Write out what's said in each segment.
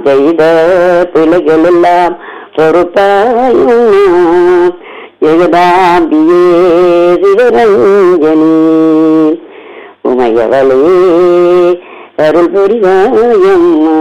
செய்த பிழைகள் எல்லாம் பொறுப்பாயும் எழுதாம்பியே சிவரஞ்சனி உமையவளே அருள் புரிவாயம்மா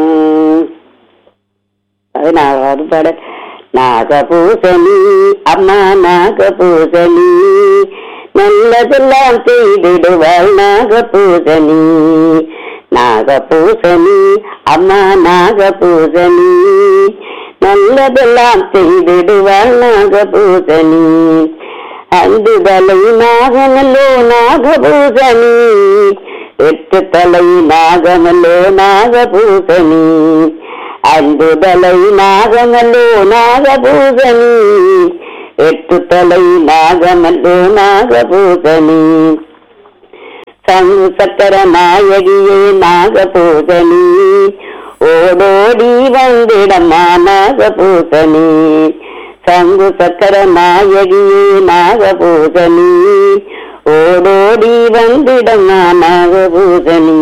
பதினாறாவது பாடல் நாகபூசணி அம்மா நாகபூசணி நல்லதெல்லாம் செய்திடுவாள் நாகபூசணி நாகபூசணி அம்மா நாகபூசணி நல்லதெல்லாம் செய்திடுவாள் நாகபூசணி அஞ்சு தலை நாகமல்லோ நாகபூசணி எட்டு தலை நாகமல்லோ நாகபூசணி அன்பு தலை நாகமல்லோ நாகபூசணி எட்டு தலை நாகமல்லோ நாகபூசணி சங்கு சக்கர நாயகியே நாகபூசணி ஓடோடி வந்திடம்மா நாகபூசணி சங்கு சக்கர நாயகியே நாகபூசணி ஓடோடி வந்திடம்மா நாகபூசணி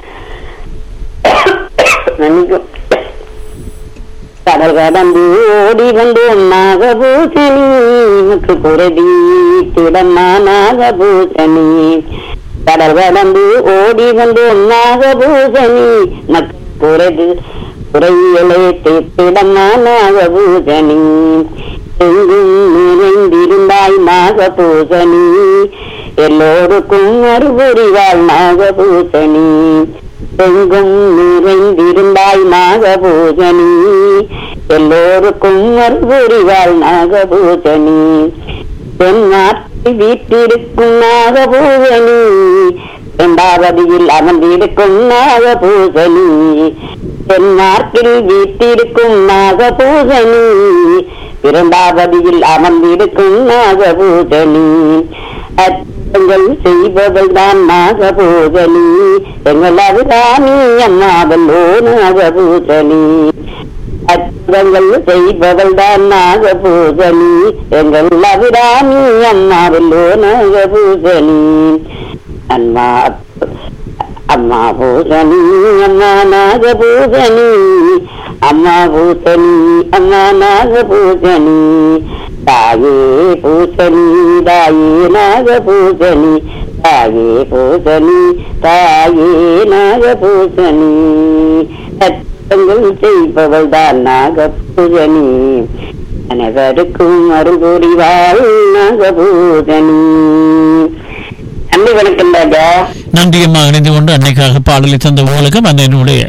நன்கு கடல் கடந்து ஓடி வந்தோம் நாகபூசணி நமக்கு குரதி திடம்மா நாகபூசணி கடல் கடந்து ஓடி வந்தோம் நாகபூசணி நமக்கு குரது குறையலை திடம்மா நாகபூசணி எங்கும் நிறைந்திருந்தாய் நாகபூசணி எல்லோருக்கும் மறுபுரிவாள் நாகபூசணி எங்கும் நிறைந்திருந்தாய் நாகபூஜனி எல்லோருக்கும் மறுபுரிவாள் நாகபூஜனி தென்னாட்டில் வீட்டிருக்கும் நாகபூஜனி இரண்டாவதியில் அமர்ந்திருக்கும் நாகபூஜனி தென்னாட்டில் வீட்டிருக்கும் நாகபூஜனி இரண்டாவதியில் அமர்ந்திருக்கும் நாகபூஜனி அச்சங்கள் செய்பவள் தான் நாகபூஜனி எங்கள் அபிராமி அம்மாவல்லோ நாகபூஜனி அச்சங்கள் செய்பவள் தான் நாகபூஜனி எங்கள் அபிராமி அம்மாவல்லோ நாகபூஜனி அம்மா அம்மா பூசணி அம்மா நாகபூசணி அம்மா பூசணி அம்மா நாகபூசணி தாயே பூசணி தாயே நாகபூசணி தாயே பூசணி தாயே நாகபூசணி சத்தங்கள் செய்பவள் தான் நாகபூசணி அனைவருக்கும் அருள் புரிவாள் நாகபூசணி நன்றி வணக்கம் ராஜா நன்றி அம்மா இணைந்து கொண்டு அன்னைக்காக பாடலை தந்த உங்களுக்கு அன்னையினுடைய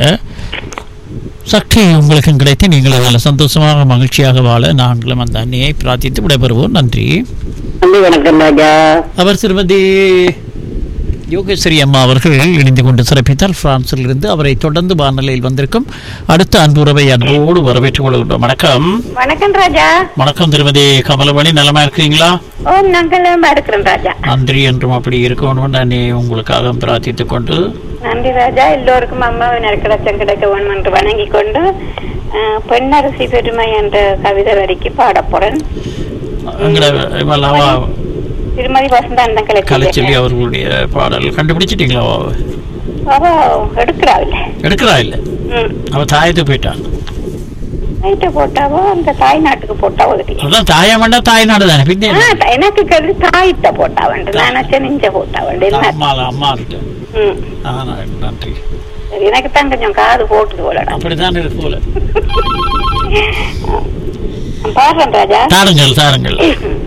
சக்தி உங்களுக்கு கிடைத்து நீங்கள் அதில் சந்தோஷமாக மகிழ்ச்சியாக வாழ நாங்களும் அந்த அன்னையை பிரார்த்தித்து விடைபெறுவோம் நன்றி நன்றி வணக்கம் ராஜா அவர் திருமதி யோகேஸ்வரி அம்மா அவர்கள் இணைந்து கொண்டு சிறப்பித்தால் பிரான்சில் இருந்து அவரை தொடர்ந்து வானொலியில் வந்திருக்கும் அடுத்த அன்புறவை அன்போடு வரவேற்றுக் கொள்கின்றோம் வணக்கம் வணக்கம் ராஜா வணக்கம் திருமதி கமலமணி நலமா இருக்கீங்களா ஓ நாங்கள் இருக்கிறோம் ராஜா நன்றி என்றும் அப்படி இருக்கணும் நான் உங்களுக்காக பிரார்த்தித்துக் கொண்டு நன்றி ராஜா எல்லோருக்கும் அம்மாவின் கிடைச்சம் கிடைக்க வேண்டும் என்று வணங்கி கொண்டு அஹ், பெண்ணரசி பெருமை என்ற கவிதை வரிக்கு பாடப் போறேன் எங்களை இவெல்லாம் திருமதி வசந்தாந்தம் கலைச்செல்வி கலைச்செல்வி அவர்களுடைய பாடல் கண்டுபிடிச்சிட்டீங்களா அவ? அவ எடுக்கிறாவில்ல எடுக்கிறா இல்ல ம் அவ தாயத்துக்கு போயிட்டான் நைட்டு போட்டாவோ அந்த தாய் நாட்டுக்கு போட்டாவோ தெரியும் அதான் தாயமாண்டா தாய்நாடு தானே பின்னே ஆ, த- எனக்கு கருது தாயிட்ட போட்டா வேண்டு நான் நினைச்சேன் நெஞ்ச போட்டா வேண்டு என்ன அம்மா அம்மா இருக்கு ம் ஆ, நன்றி சரி எனக்கு தான் கொஞ்சம் காது போட்டுது போலடா அப்படித்தான் இருக்கு போல பாடுறேன் ராஜா தாருங்கள் தாருங்கள் ம்.